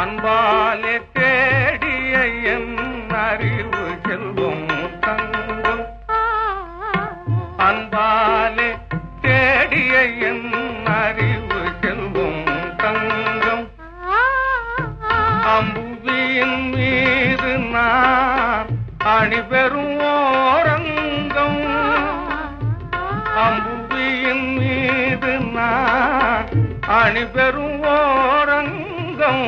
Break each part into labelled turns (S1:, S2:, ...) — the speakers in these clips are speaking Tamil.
S1: அன்பாலே தேடிய என் அறிவு செல்வம் தங்கம் அன்பாலே தேடிய என் அறிவு செல்வம் தங்கம் அம்புவியின் மீது நான் அணிபெறும் ஓரங்கம் அம்புவியின் மீது நான் அணிபெறும் ஓரங்கம்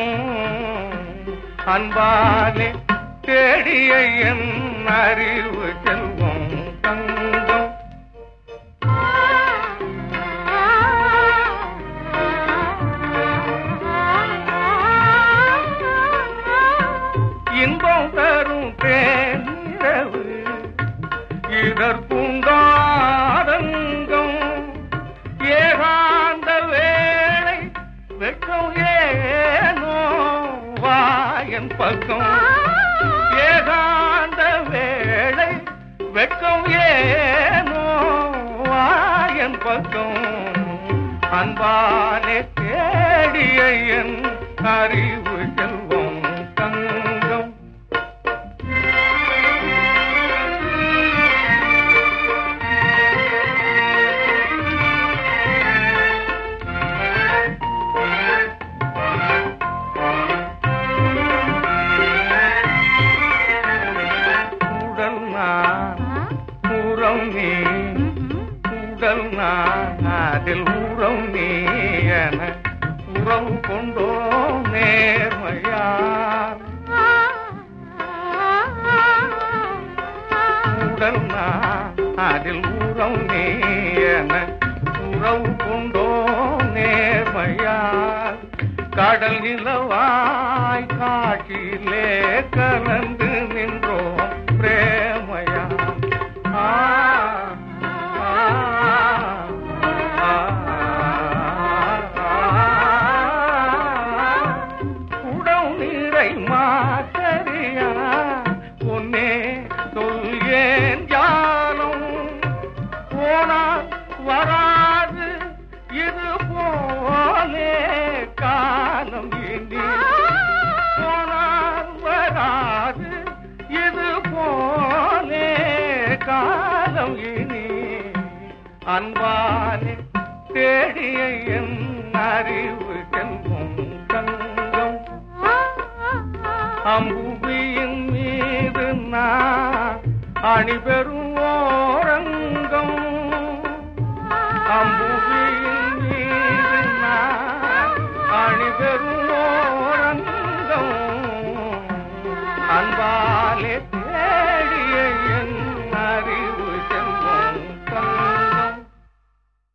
S1: அன்பாலே தேடிய என் அறிவு செல்வம் தங்கம் இன்பம் தரும் தேனிரவு இதற்குண்டாதங்கம் ஏகாந்த வேளை வெட்கம் ஏனோ வாயன் பக்கம் ஏகாந்த வேளை வெட்கம் ஏனோ வாயன் பக்கம் அன்பாலே தேடிய என் அறிவு செல்வம் தங்கம் உடல் நான் உறம் நீ உடல் நான் அதில் உறம் நீ என உறவு கொண்டோ நேர்மையார் உடல் நான் அதில் உறம் நீ என உறவு கொண்டோ நேர்மையார் கடல் நிலவாய் காட்சியிலே கலந்து நின்றோம் பிரேமையா ஆ, ஆ, ஆ, குடம் நீரை மாத்தறியா பொன்னே சொல் ஏன் ஜாலம் போனால் வராது இது போலே காலம் இனி போனால் வராது இது போலே காலம் இனி அன்பாலே தேடிய என் அறிவு செல்வம் தங்கம் அம்புவியின் மீது நான் அணிபெறும் ஓரங்கம் அம்புவியின் மீது நான் அணிபெறும் ஓரங்கம் அன்பாலே